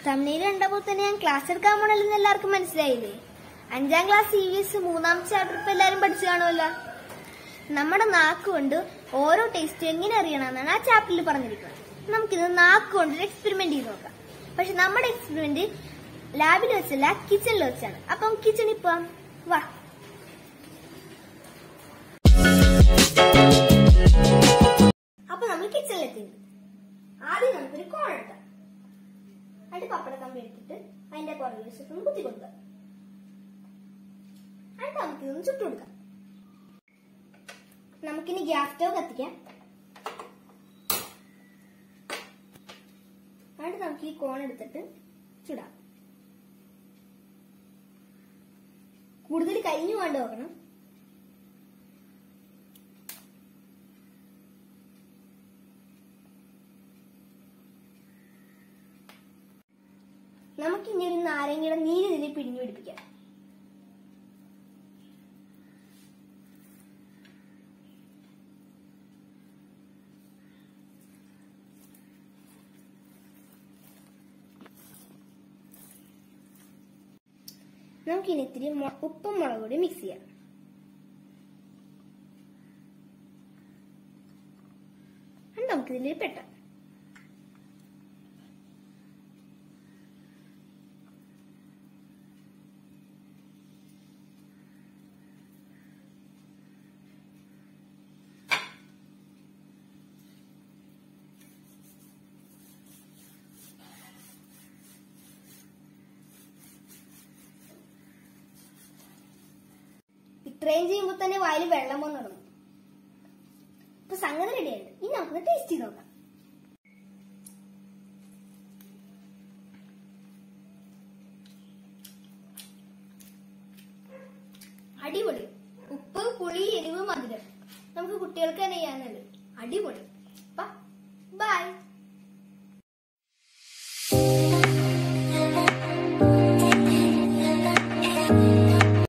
തമിഴിൽ കണ്ടപ്പോൾ തന്നെ ഞാൻ ക്ലാസ് എടുക്കാൻ പോണല്ലെന്ന് എല്ലാവർക്കും മനസ്സിലായില്ലേ അഞ്ചാം ക്ലാസ് സി വി എസ് മൂന്നാമത്തെ ചാപ്റ്റർ ഇപ്പൊ എല്ലാരും പഠിച്ചു കാണുമല്ലോ നമ്മുടെ നാക്ക് കൊണ്ട് ഓരോ ടേസ്റ്റ് എങ്ങനെ അറിയണമെന്നാണ് ആ ചാപ്റ്ററിൽ പറഞ്ഞിരിക്കുന്നത് നമുക്കിത് നാക്ക് കൊണ്ട് ഒരു എക്സ്പെരിമെന്റ് ചെയ്ത് നോക്കാം പക്ഷെ നമ്മുടെ എക്സ്പെരിമെന്റ് ലാബിൽ വെച്ചല്ല കിച്ചണിൽ വെച്ചാണ് അപ്പം കിച്ചണിൽ പോവാം വാ അപ്പൊ നമ്മൾ കിച്ചണിലെത്തി ആദ്യം നമുക്കൊരു കോൺ എടുക്കാം അതിന്റെ പപ്പട കമ്പി എടുത്തിട്ട് അതിന്റെ പുറകെ വശത്തൊന്ന് കുത്തി കൊടുക്കാം എന്നിട്ട് നമുക്ക് ഇതൊന്ന് ചുട്ടു കൊടുക്കാം നമുക്കിനി ഗ്യാസ് സ്റ്റവ് കത്തിക്കാം എന്നിട്ട് നമുക്ക് ഈ കോൺ എടുത്തിട്ട് ചുടാം കൂടുതൽ കരിഞ്ഞു വേണ്ട നോക്കണം നമുക്ക് ഇനി ഒരു നാരങ്ങയുടെ നീര് ഇതിൽ പിഴിഞ്ഞു പിടിപ്പിക്കാം നമുക്ക് ഇനി ഇത്തിരി മൊ- ഉപ്പും മുളക് കൂടി മിക്സ് ചെയ്യാം എന്നിട്ട് നമുക്ക് ഇതിൽ പെട്ടാം ഇത്രയും ചെയ്യുമ്പോൾ തന്നെ വായിൽ വെള്ളം വന്നു തുടങ്ങും ഇപ്പൊ സംഗതി റെഡിയുണ്ട് ഇനി നമുക്കൊന്ന് ടേസ്റ്റ് ചെയ്ത് നോക്കാം അടിപൊളി ഉപ്പ് പുളി എരിവ് മധുരം നമുക്ക് കുട്ടികൾക്ക് തന്നെ ചെയ്യാനുണ്ട് അടിപൊളി ബൈ